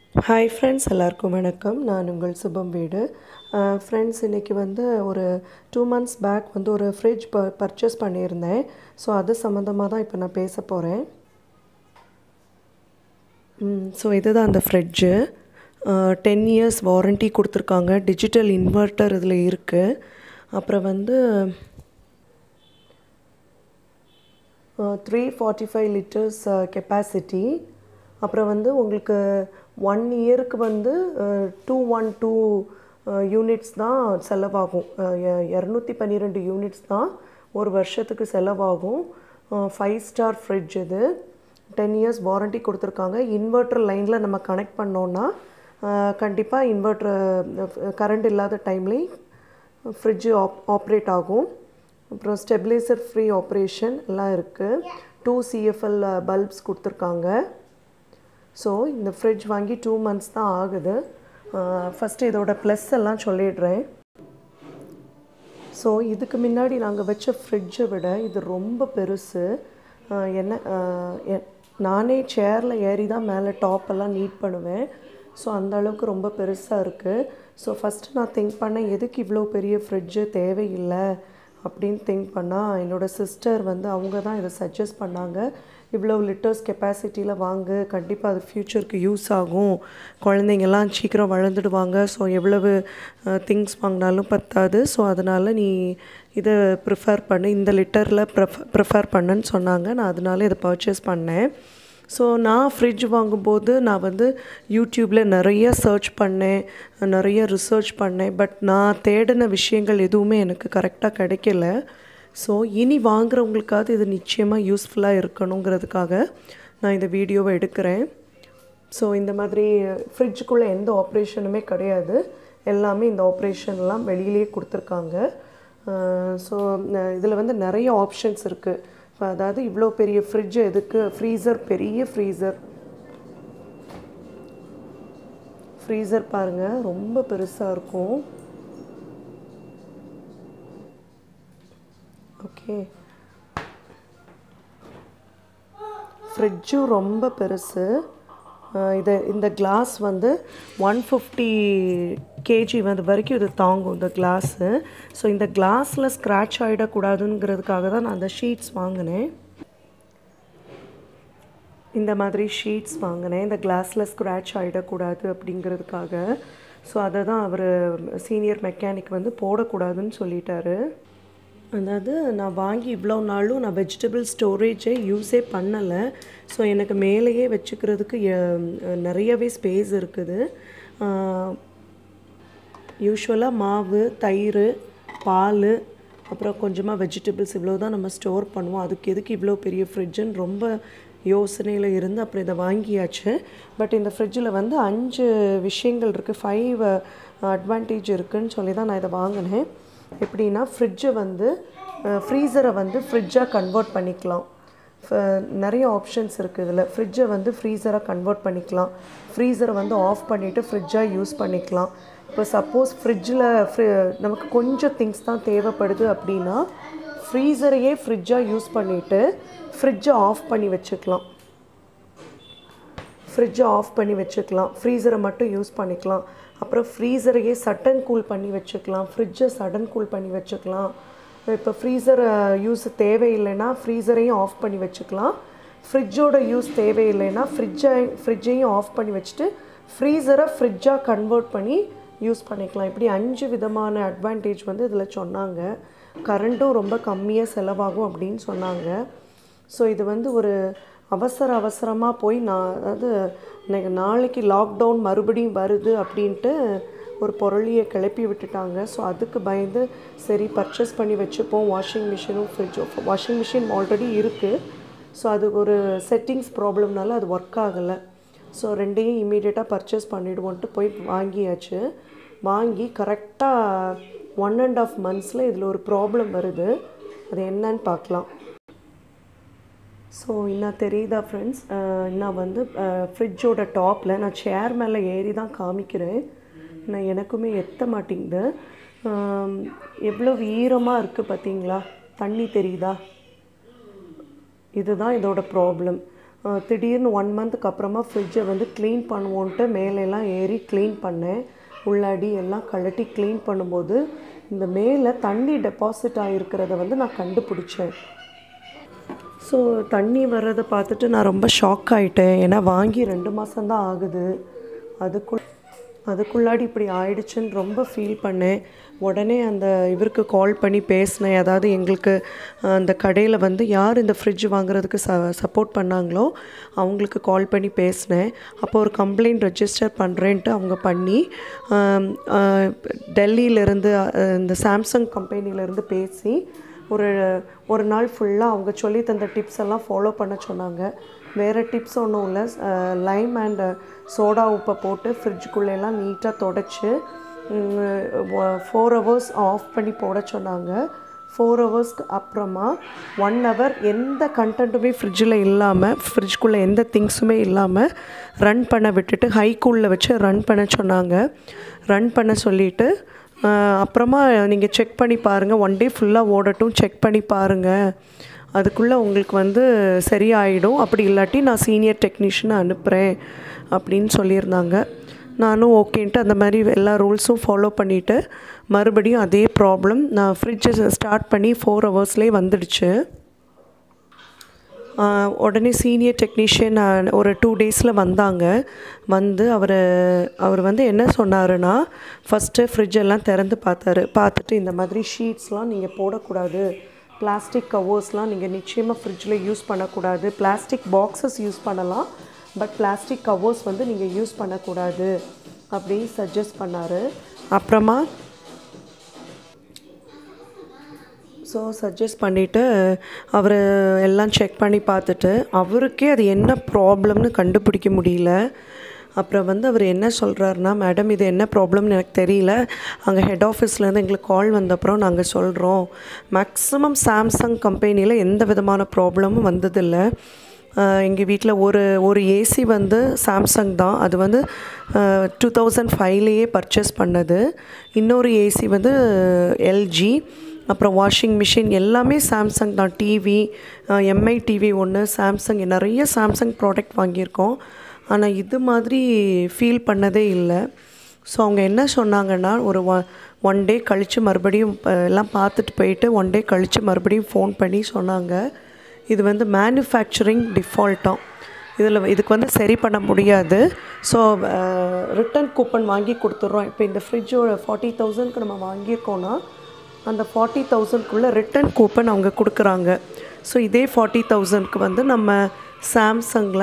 hi friends எல்லாருக்கும் வணக்கம் நான் உங்கள் சுபம் வீடு ஃப்ரெண்ட்ஸ் இன்றைக்கி வந்து ஒரு டூ மந்த்ஸ் பேக் வந்து ஒரு ஃப்ரிட்ஜ் ப பர்ச்சேஸ் பண்ணியிருந்தேன் ஸோ அது சம்மந்தமாக தான் இப்போ நான் பேச போகிறேன் ஸோ இதுதான் அந்த ஃப்ரிட்ஜு டென் இயர்ஸ் வாரண்ட்டி கொடுத்துருக்காங்க டிஜிட்டல் இன்வெர்ட்டர் இதில் இருக்குது அப்புறம் வந்து three forty five litres capacity அப்புறம் வந்து உங்களுக்கு ஒன் இயருக்கு வந்து டூ ஒன் டூ யூனிட்ஸ் தான் செலவாகும் இரநூத்தி பன்னிரெண்டு யூனிட்ஸ் தான் ஒரு வருஷத்துக்கு செலவாகும் ஃபைவ் ஸ்டார் ஃப்ரிட்ஜ் இது டென் இயர்ஸ் வாரண்ட்டி கொடுத்துருக்காங்க இன்வெர்ட்டர் லைனில் நம்ம கனெக்ட் பண்ணோன்னா கண்டிப்பாக இன்வெர்ட்ரு கரண்ட் இல்லாத டைம்லேயும் ஃப்ரிட்ஜு ஆப் ஆப்ரேட் ஆகும் அப்புறம் ஸ்டெபிலைசர் ஃப்ரீ ஆப்ரேஷன் எல்லாம் இருக்குது டூ சிஎஃப்எல் பல்ப்ஸ் கொடுத்துருக்காங்க ஸோ இந்த ஃப்ரிட்ஜ் வாங்கி டூ மந்த்ஸ் தான் ஆகுது ஃபஸ்ட்டு இதோட ப்ளஸ் எல்லாம் சொல்லிடுறேன் ஸோ இதுக்கு முன்னாடி நாங்கள் வச்ச ஃப்ரிட்ஜை விட இது ரொம்ப பெருசு என்ன நானே சேரில் ஏறி தான் மேலே டாப்பெல்லாம் நீட் பண்ணுவேன் ஸோ அந்த அளவுக்கு ரொம்ப பெருசாக இருக்குது ஸோ ஃபஸ்ட்டு நான் திங்க் பண்ணேன் எதுக்கு இவ்வளோ பெரிய ஃப்ரிட்ஜு தேவையில்லை அப்படின்னு திங்க் பண்ணால் என்னோடய சிஸ்டர் வந்து அவங்க தான் இதை சஜஸ்ட் பண்ணாங்க இவ்வளோ லிட்டர்ஸ் கெப்பாசிட்டியில் வாங்கு கண்டிப்பாக அது ஃப்யூச்சருக்கு யூஸ் ஆகும் குழந்தைங்கள்லாம் சீக்கிரம் வளர்ந்துடுவாங்க ஸோ எவ்வளவு திங்ஸ் வாங்கினாலும் பத்தாது ஸோ அதனால் நீ இதை ப்ரிஃபர் பண்ணு இந்த லிட்டரில் ப்ரிஃப ப்ரிஃபர் பண்ணுன்னு சொன்னாங்க நான் அதனால இதை பர்ச்சேஸ் பண்ணேன் ஸோ நான் ஃப்ரிட்ஜ் வாங்கும்போது நான் வந்து யூடியூப்பில் நிறைய சர்ச் பண்ணேன் நிறைய ரிசர்ச் பண்ணேன் பட் நான் தேடின விஷயங்கள் எதுவுமே எனக்கு கரெக்டாக கிடைக்கல ஸோ இனி வாங்குறவங்களுக்காவது இது நிச்சயமாக யூஸ்ஃபுல்லாக இருக்கணுங்கிறதுக்காக நான் இந்த வீடியோவை எடுக்கிறேன் ஸோ இந்த மாதிரி ஃப்ரிட்ஜுக்குள்ளே எந்த ஆப்ரேஷனுமே கிடையாது எல்லாமே இந்த ஆப்ரேஷன்லாம் வெளியிலேயே கொடுத்துருக்காங்க ஸோ இதில் வந்து நிறைய ஆப்ஷன்ஸ் இருக்குது இப்போ அதாவது இவ்வளோ பெரிய ஃப்ரிட்ஜ் எதுக்கு ஃப்ரீசர் பெரிய ஃப்ரீசர் ஃப்ரீசர் பாருங்கள் ரொம்ப பெருசாக இருக்கும் ஓகே ஃப்ரிட்ஜும் ரொம்ப பெருசு இது இந்த கிளாஸ் வந்து ஒன் ஃபிஃப்டி கேஜி வந்து வரைக்கும் இது தாங்கும் இந்த கிளாஸு ஸோ இந்த கிளாஸில் ஸ்க்ராட்ச் ஆகிடக்கூடாதுங்கிறதுக்காக தான் நான் அந்த ஷீட்ஸ் வாங்கினேன் இந்த மாதிரி ஷீட்ஸ் வாங்கினேன் இந்த கிளாஸில் ஸ்க்ராட்ச் ஆகிடக்கூடாது அப்படிங்கிறதுக்காக ஸோ அதை தான் அவர் சீனியர் மெக்கானிக் வந்து போடக்கூடாதுன்னு சொல்லிட்டாரு அதாவது நான் வாங்கி இவ்வளோ நாளும் நான் வெஜிடபிள் ஸ்டோரேஜை யூஸே பண்ணலை ஸோ எனக்கு மேலேயே வச்சுக்கிறதுக்கு நிறையவே ஸ்பேஸ் இருக்குது யூஸ்வலாக மாவு தயிர் பால் அப்புறம் கொஞ்சமாக வெஜிடபிள்ஸ் இவ்வளோ தான் நம்ம ஸ்டோர் பண்ணுவோம் அதுக்கு எதுக்கு இவ்வளோ பெரிய ஃப்ரிட்ஜுன்னு ரொம்ப யோசனையில் இருந்து அப்புறம் இதை வாங்கியாச்சு பட் இந்த ஃப்ரிட்ஜில் வந்து அஞ்சு விஷயங்கள் இருக்குது ஃபைவ் அட்வான்டேஜ் இருக்குதுன்னு சொல்லி தான் நான் இதை வாங்கினேன் எப்படின்னா ஃப்ரிட்ஜை வந்து ஃப்ரீசரை வந்து ஃப்ரிட்ஜாக கன்வெர்ட் பண்ணிக்கலாம் நிறைய ஆப்ஷன்ஸ் இருக்குது இதில் ஃப்ரிட்ஜை வந்து ஃப்ரீசராக கன்வெர்ட் பண்ணிக்கலாம் ஃப்ரீசரை வந்து ஆஃப் பண்ணிவிட்டு ஃப்ரிட்ஜாக யூஸ் பண்ணிக்கலாம் இப்போ சப்போஸ் ஃப்ரிட்ஜில் ஃப்ரி நமக்கு கொஞ்சம் திங்ஸ் தான் தேவைப்படுது அப்படின்னா ஃப்ரீசரையே ஃப்ரிட்ஜாக யூஸ் பண்ணிவிட்டு ஃப்ரிட்ஜை ஆஃப் பண்ணி வச்சுக்கலாம் ஃப்ரிட்ஜை ஆஃப் பண்ணி வச்சுக்கலாம் ஃப்ரீசரை மட்டும் யூஸ் பண்ணிக்கலாம் அப்புறம் ஃப்ரீசரையே சட்டன் கூல் பண்ணி வச்சுக்கலாம் ஃப்ரிட்ஜை சடன் கூல் பண்ணி வச்சுக்கலாம் இப்போ ஃப்ரீசர் யூஸ் தேவையில்லைன்னா ஃப்ரீசரையும் ஆஃப் பண்ணி வச்சுக்கலாம் ஃப்ரிட்ஜோட யூஸ் தேவையில்லைன்னா ஃப்ரிட்ஜை ஃப்ரிட்ஜையும் ஆஃப் பண்ணி வச்சுட்டு ஃப்ரீசரை ஃப்ரிட்ஜாக கன்வெர்ட் பண்ணி யூஸ் பண்ணிக்கலாம் இப்படி அஞ்சு விதமான அட்வான்டேஜ் வந்து இதில் சொன்னாங்க கரண்ட்டும் ரொம்ப கம்மியாக செலவாகும் அப்படின்னு சொன்னாங்க ஸோ இது வந்து ஒரு அவசர அவசரமாக போய் நான் அதாவது எனக்கு நாளைக்கு லாக்டவுன் மறுபடியும் வருது அப்படின்ட்டு ஒரு பொருளியை கிளப்பி விட்டுட்டாங்க ஸோ அதுக்கு பயந்து சரி பர்ச்சேஸ் பண்ணி வச்சுப்போம் வாஷிங் மிஷினும் ஃப்ரிட்ஜும் வாஷிங் மிஷின் ஆல்ரெடி இருக்குது ஸோ அது ஒரு செட்டிங்ஸ் ப்ராப்ளம்னால அது ஒர்க் ஆகலை ஸோ ரெண்டையும் இம்மீடியட்டாக பர்ச்சேஸ் பண்ணிவிடுவோன்ட்டு போய் வாங்கியாச்சு வாங்கி கரெக்டாக ஒன் அண்ட் ஆஃப் மந்த்ஸில் இதில் ஒரு ப்ராப்ளம் வருது அது என்னன்னு பார்க்கலாம் ஸோ என்ன தெரியுதா ஃப்ரெண்ட்ஸ் நான் வந்து ஃப்ரிட்ஜோட டாப்பில் நான் சேர் மேலே ஏறி தான் காமிக்கிறேன் நான் எனக்குமே எத்த மாட்டேங்குது எவ்வளோ ஈரமாக இருக்குது பார்த்தீங்களா தண்ணி தெரியுதா இதுதான் இதோட ப்ராப்ளம் அஹ், திடீர்னு ஒன் மந்த்துக்கு அப்புறமா ஃப்ரிட்ஜை வந்து க்ளீன் பண்ணுவோன்ட்டு மேலெல்லாம் ஏறி க்ளீன் பண்ணேன் உள்ளாடி எல்லாம் கழட்டி க்ளீன் பண்ணும்போது இந்த மேலே தண்ணி டெபாசிட் ஆகிருக்கிறத வந்து நான் கண்டுபிடிச்சேன் ஸோ தண்ணி வர்றதை பார்த்துட்டு நான் ரொம்ப ஷாக் ஆகிட்டேன் ஏன்னா வாங்கி ரெண்டு மாதம்தான் ஆகுது அதுக்குள் அதுக்குள்ளாடி இப்படி ஆயிடுச்சுன்னு ரொம்ப ஃபீல் பண்ணேன் உடனே அந்த இவருக்கு கால் பண்ணி பேசினேன் அதாவது எங்களுக்கு அஹ், அந்த கடையில் வந்து யார் இந்த ஃப்ரிட்ஜ் வாங்குறதுக்கு ச சப்போர்ட் பண்ணாங்களோ அவங்களுக்கு கால் பண்ணி பேசினேன் அப்போ ஒரு கம்ப்ளைண்ட் ரெஜிஸ்டர் பண்ணுறேன்ட்டு அவங்க பண்ணி ஆம், அஹ், டெல்லியிலேருந்து அஹ், இந்த சாம்சங் கம்பெனிலேருந்து பேசி ஒரு ஒரு நாள் ஃபுல்லாக அவங்க சொல்லி தந்த டிப்ஸ் எல்லாம் ஃபாலோ பண்ண சொன்னாங்க வேறு டிப்ஸ் ஒன்றும் இல்லை லைம் அண்ட் சோடா உப்பை போட்டு ஃப்ரிட்ஜுக்குள்ளெல்லாம் நீட்டாக தொடச்சி ஃபோர் ஹவர்ஸ் ஆஃப் பண்ணி போட சொன்னாங்க ஃபோர் ஹவர்ஸ்க்கு அப்புறமா ஒன் ஹவர் எந்த கண்டென்ட்டுமே ஃப்ரிட்ஜில் இல்லாமல் ஃப்ரிட்ஜ்குள்ளே எந்த திங்ஸுமே இல்லாமல் ரன் பண்ண விட்டுட்டு ஹைக்கூலில் வச்சு ரன் பண்ண சொன்னாங்க ரன் பண்ண சொல்லிவிட்டு ஆஹ் அப்புறமா நீங்கள் செக் பண்ணி பாருங்கள் ஒன் டே ஃபுல்லாக ஓடட்டும் செக் பண்ணி பாருங்கள் அதுக்குள்ளே உங்களுக்கு வந்து சரியாயிடும் அப்படி இல்லாட்டி நான் சீனியர் டெக்னீஷியனை அனுப்புகிறேன் அப்படின்னு சொல்லியிருந்தாங்க நானும் ஓகேன்ட்டு அந்த மாதிரி எல்லா ரூல்ஸும் ஃபாலோ பண்ணிவிட்டு மறுபடியும் அதே ப்ராப்ளம் நான் ஃப்ரிட்ஜை ஸ்டார்ட் பண்ணி ஃபோர் ஹவர்ஸ்லேயே வந்துடுச்சு ஆஹ் உடனே சீனியர் டெக்னீஷியன் ஒரு டூ டேஸில் வந்தாங்க வந்து அவர் அவர் வந்து என்ன சொன்னாருன்னா ஃபஸ்ட்டு ஃப்ரிட்ஜ் எல்லாம் திறந்து பார்த்தாரு பார்த்துட்டு இந்த மாதிரி ஷீட்ஸ்லாம் நீங்கள் போடக்கூடாது பிளாஸ்டிக் கவர்ஸ்லாம் நீங்கள் நிச்சயமாக ஃப்ரிட்ஜில் யூஸ் பண்ணக்கூடாது பிளாஸ்டிக் பாக்ஸஸ் யூஸ் பண்ணலாம் பட் பிளாஸ்டிக் கவர்ஸ் வந்து நீங்கள் யூஸ் பண்ணக்கூடாது அப்படின்னு சஜஸ்ட் பண்ணார் அப்புறமா ஸோ சஜஸ்ட் பண்ணிவிட்டு அவர் எல்லாம் செக் பண்ணி பார்த்துட்டு அவருக்கே அது என்ன ப்ராப்ளம்னு கண்டுபிடிக்க முடியல அப்புறம் வந்து அவர் என்ன சொல்கிறாருன்னா மேடம் இது என்ன ப்ராப்ளம்னு எனக்கு தெரியல அங்கே ஹெட் ஆஃபீஸ்லேருந்து எங்களுக்கு கால் வந்தப்புறம் நாங்கள் சொல்கிறோம் மேக்ஸிமம் சாம்சங் கம்பெனியில் எந்த விதமான ப்ராப்ளமும் வந்ததில்லை எங்கள் வீட்டில் ஒரு ஒரு ஏசி வந்து சாம்சங் தான் அது வந்து டூ தௌசண்ட் ஃபைவ்லேயே பர்ச்சேஸ் பண்ணது இன்னொரு ஏசி வந்து எல்ஜி அப்புறம் வாஷிங் மிஷின் எல்லாமே சாம்சங் தான் டிவி எம்ஐ டிவி ஒன்று சாம்சங் நிறைய சாம்சங் ப்ராடக்ட் வாங்கியிருக்கோம் ஆனால் இது மாதிரி ஃபீல் பண்ணதே இல்லை ஸோ அவங்க என்ன சொன்னாங்கன்னா ஒரு ஒ ஒன் டே கழித்து மறுபடியும் அஹ், எல்லாம் பார்த்துட்டு போயிட்டு ஒன் டே கழித்து மறுபடியும் ஃபோன் பண்ணி சொன்னாங்க இது வந்து மேனுஃபேக்சரிங் டிஃபால்ட்டாம் இதில் இதுக்கு வந்து சரி பண்ண முடியாது ஸோ ரிட்டன் கூப்பன் வாங்கி கொடுத்துட்றோம் இப்போ இந்த ஃப்ரிட்ஜோட ஃபார்ட்டி தௌசண்ட்க்கு நம்ம வாங்கியிருக்கோன்னா அந்த ஃபார்ட்டி தௌசண்ட்குள்ளே ரிட்டன் கூப்பன் அவங்க கொடுக்குறாங்க ஸோ இதே ஃபார்ட்டி தௌசண்ட்க்கு வந்து நம்ம சாம்சங்கில்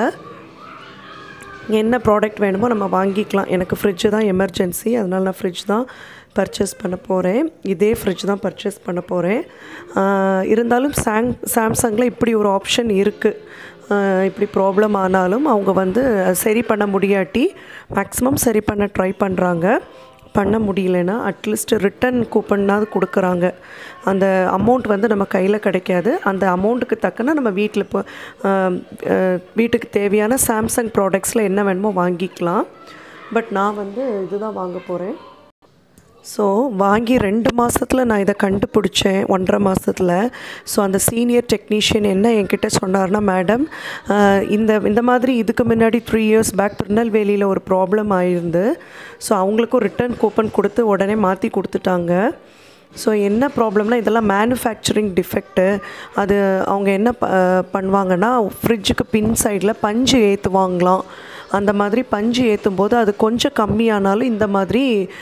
என்ன ப்ராடக்ட் வேணுமோ நம்ம வாங்கிக்கலாம் எனக்கு ஃப்ரிட்ஜு தான் எமர்ஜென்சி அதனால் நான் ஃப்ரிட்ஜ் தான் பர்ச்சேஸ் பண்ண போகிறேன் இதே ஃப்ரிட்ஜ் தான் பர்ச்சேஸ் பண்ண போகிறேன் இருந்தாலும் சாங் சாம்சங்கில் இப்படி ஒரு ஆப்ஷன் இருக்குது இப்படி ப்ராப்ளம் ஆனாலும் அவங்க வந்து சரி பண்ண முடியாட்டி மேக்ஸிமம் சரி பண்ண ட்ரை பண்ணுறாங்க பண்ண முடியலன்னா அட்லீஸ்ட் ரிட்டன் கூப்பன்னாவது கொடுக்குறாங்க அந்த அமௌண்ட் வந்து நம்ம கையில் கிடைக்காது அந்த அமௌண்ட்டுக்கு தக்கன நம்ம வீட்டில் இப்போ ஆம், அஹ், வீட்டுக்கு தேவையான சாம்சங் ப்ராடக்ட்ஸில் என்ன வேணுமோ வாங்கிக்கலாம் பட் நான் வந்து இதுதான் வாங்க போகிறேன் ஸோ வாங்கி ரெண்டு மாதத்தில் நான் இதை கண்டுபிடிச்சேன் ஒன்றரை மாதத்தில் ஸோ அந்த சீனியர் டெக்னீஷியன் என்ன என்கிட்ட சொன்னார்னா மேடம் இந்த இந்த மாதிரி இதுக்கு முன்னாடி த்ரீ இயர்ஸ் பேக் திருநெல்வேலியில் ஒரு ப்ராப்ளம் ஆயிருந்து ஸோ அவங்களுக்கும் ரிட்டர்ன் கூப்பன் கொடுத்து உடனே மாற்றி கொடுத்துட்டாங்க ஸோ என்ன ப்ராப்ளம்னா இதெல்லாம் மேனுஃபேக்சரிங் டிஃபெக்ட்டு அது அவங்க என்ன ப பண்ணுவாங்கன்னா ஃப்ரிட்ஜுக்கு பின் சைடில் பஞ்சு ஏற்றுவாங்களாம் அந்த மாதிரி பஞ்சு ஏற்றும் போது அது கொஞ்சம் கம்மியானாலும் இந்த மாதிரி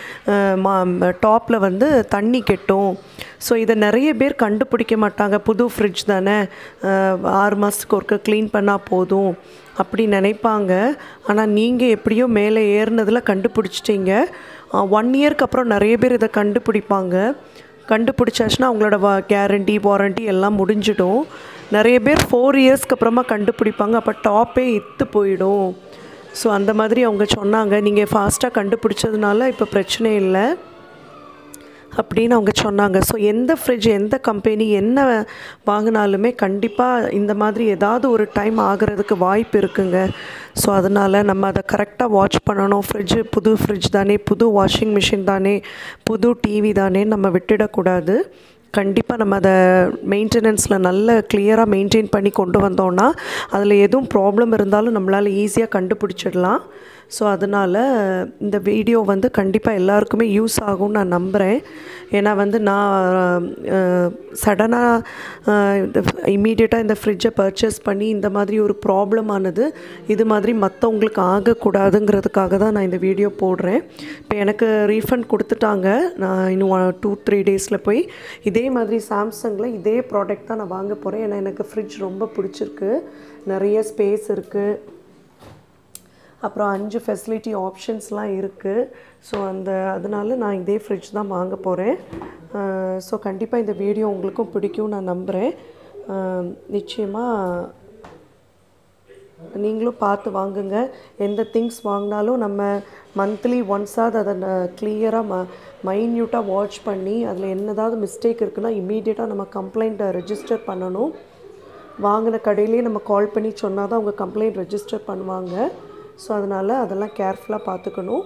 டாப்பில் வந்து தண்ணி கெட்டும் ஸோ இதை நிறைய பேர் கண்டுபிடிக்க மாட்டாங்க புது ஃப்ரிட்ஜ் தானே அஹ், ஆறு மாதத்துக்கு ஒருக்க க்ளீன் பண்ணால் போதும் அப்படி நினைப்பாங்க ஆனால் நீங்கள் எப்படியோ மேலே ஏறினதில் கண்டுபிடிச்சிட்டீங்க ஒன் இயர்க்கு அப்புறம் நிறைய பேர் இதை கண்டுபிடிப்பாங்க கண்டுபிடிச்சாச்சுன்னா அவங்களோட வா கேரண்டி வாரண்டி எல்லாம் முடிஞ்சிடும் நிறைய பேர் ஃபோர் இயர்ஸ்க்கு அப்புறமா கண்டுபிடிப்பாங்க அப்போ டாப்பே இத்து போயிடும் ஸோ அந்த மாதிரி அவங்க சொன்னாங்க நீங்கள் ஃபாஸ்ட்டாக கண்டுபிடிச்சதுனால இப்போ பிரச்சனை இல்லை அப்படின்னு அவங்க சொன்னாங்க ஸோ எந்த ஃப்ரிட்ஜ் எந்த கம்பெனி என்ன வாங்கினாலுமே கண்டிப்பாக இந்த மாதிரி ஏதாவது ஒரு டைம் ஆகிறதுக்கு வாய்ப்பு இருக்குங்க ஸோ அதனால் நம்ம அதை கரெக்டாக வாட்ச் பண்ணணும் ஃப்ரிட்ஜு புது ஃப்ரிட்ஜ் தானே புது வாஷிங் மிஷின் தானே புது டிவி தானே நம்ம விட்டுடக்கூடாது கண்டிப்பாக நம்ம அதை மெயின்டெனன்ஸில் நல்ல கிளியராக மெயின்டைன் பண்ணி கொண்டு வந்தோம்னா அதில் எதுவும் ப்ராப்ளம் இருந்தாலும் நம்மளால் ஈஸியாக கண்டுபிடிச்சிடலாம் ஸோ அதனால் இந்த வீடியோ வந்து கண்டிப்பாக எல்லாருக்குமே யூஸ் ஆகும்னு நான் நம்புகிறேன் ஏன்னா வந்து நான் சடனாக இம்மீடியட்டாக இந்த ஃப்ரிட்ஜை பர்ச்சேஸ் பண்ணி இந்த மாதிரி ஒரு ப்ராப்ளம் ஆனது இது மாதிரி மற்றவங்களுக்கு ஆகக்கூடாதுங்கிறதுக்காக தான் நான் இந்த வீடியோ போடுறேன் இப்போ எனக்கு ரீஃபண்ட் கொடுத்துட்டாங்க நான் இன்னும் டூ த்ரீ டேஸில் போய் இதே மாதிரி சாம்சங்கில் இதே ப்ராடக்ட் தான் நான் வாங்க போகிறேன் ஏன்னா எனக்கு ஃப்ரிட்ஜ் ரொம்ப பிடிச்சிருக்கு நிறைய ஸ்பேஸ் இருக்குது அப்புறம் அஞ்சு ஃபெசிலிட்டி ஆப்ஷன்ஸ்லாம் இருக்குது ஸோ அந்த அதனால நான் இதே ஃப்ரிட்ஜ் தான் வாங்க போகிறேன் ஸோ கண்டிப்பாக இந்த வீடியோ உங்களுக்கும் பிடிக்கும் நான் நம்புகிறேன் நிச்சயமாக நீங்களும் பார்த்து வாங்குங்க எந்த திங்ஸ் வாங்கினாலும் நம்ம மந்த்லி ஒன்ஸாவது அதை கிளியராக ம மைன்யூட்டாக வாட்ச் பண்ணி அதில் என்னதாவது மிஸ்டேக் இருக்குன்னா இம்மீடியட்டாக நம்ம கம்ப்ளைண்ட்டை ரெஜிஸ்டர் பண்ணணும் வாங்கின கடையிலேயே நம்ம கால் பண்ணி சொன்னால் தான் அவங்க கம்ப்ளைண்ட் ரெஜிஸ்டர் பண்ணுவாங்க ஸோ அதனால் அதெல்லாம் கேர்ஃபுல்லாக பார்த்துக்கணும்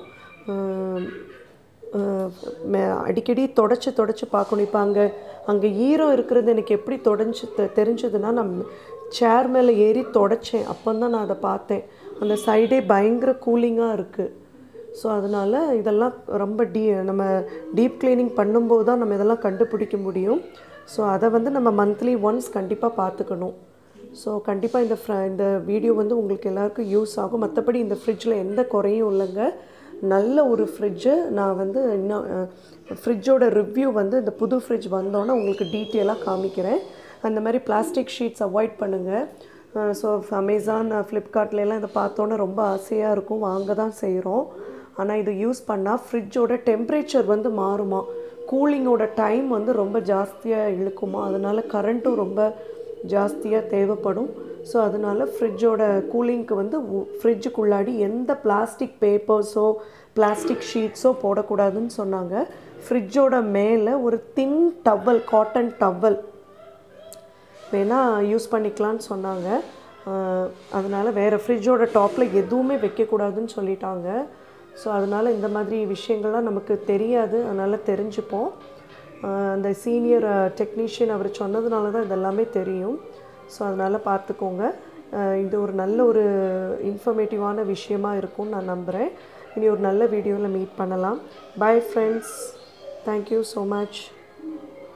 அடிக்கடி தொடச்சி தொடச்சி பார்க்கணும் இப்போ அங்கே அங்கே ஈரம் இருக்கிறது எனக்கு எப்படி தொடஞ்சி தெரிஞ்சதுன்னா நான் சேர் மேலே ஏறி தொடச்சேன் அப்போ தான் நான் அதை பார்த்தேன் அந்த சைடே பயங்கர கூலிங்காக இருக்குது ஸோ அதனால் இதெல்லாம் ரொம்ப டீ நம்ம டீப் க்ளீனிங் பண்ணும்போது தான் நம்ம இதெல்லாம் கண்டுபிடிக்க முடியும் ஸோ அதை வந்து நம்ம மந்த்லி ஒன்ஸ் கண்டிப்பாக பார்த்துக்கணும் ஸோ கண்டிப்பாக இந்த ஃப்ர இந்த வீடியோ வந்து உங்களுக்கு எல்லாருக்கும் யூஸ் ஆகும் மற்றபடி இந்த ஃப்ரிட்ஜில் எந்த குறையும் இல்லைங்க நல்ல ஒரு ஃப்ரிட்ஜு நான் வந்து இன்னும் ஃப்ரிட்ஜோட ரிவ்யூ வந்து இந்த புது ஃப்ரிட்ஜ் வந்தோன்னே உங்களுக்கு டீட்டெயிலாக காமிக்கிறேன் அந்த மாதிரி பிளாஸ்டிக் ஷீட்ஸ் அவாய்ட் பண்ணுங்கள் ஸோ அமேசான் ஃப்ளிப்கார்ட்லாம் இதை பார்த்தோன்னே ரொம்ப ஆசையாக இருக்கும் வாங்க தான் செய்கிறோம் ஆனால் இது யூஸ் பண்ணால் ஃப்ரிட்ஜோட டெம்ப்ரேச்சர் வந்து மாறுமா கூலிங்கோட டைம் வந்து ரொம்ப ஜாஸ்தியாக இழுக்குமா அதனால் கரண்ட்டும் ரொம்ப ஜாஸ்தியாக தேவைப்படும் ஸோ அதனால் ஃப்ரிட்ஜோட கூலிங்க்கு வந்து ஃப்ரிட்ஜுக்குள்ளாடி எந்த பிளாஸ்டிக் பேப்பர்ஸோ பிளாஸ்டிக் ஷீட்ஸோ போடக்கூடாதுன்னு சொன்னாங்க ஃப்ரிட்ஜோட மேலே ஒரு தின் டவல் காட்டன் டவல் வேணால் யூஸ் பண்ணிக்கலான்னு சொன்னாங்க அதனால் வேறு ஃப்ரிட்ஜோட டாப்பில் எதுவுமே வைக்கக்கூடாதுன்னு சொல்லிட்டாங்க ஸோ அதனால் இந்த மாதிரி விஷயங்கள்லாம் நமக்கு தெரியாது அதனால் தெரிஞ்சுப்போம் அந்த சீனியர் டெக்னீஷியன் அவர் சொன்னதுனால தான் இதெல்லாமே தெரியும் ஸோ அதனால் பார்த்துக்கோங்க இது ஒரு நல்ல ஒரு இன்ஃபர்மேட்டிவான விஷயமா இருக்கும்னு நான் நம்புகிறேன் இனி ஒரு நல்ல வீடியோவில் மீட் பண்ணலாம் bye friends thank you so much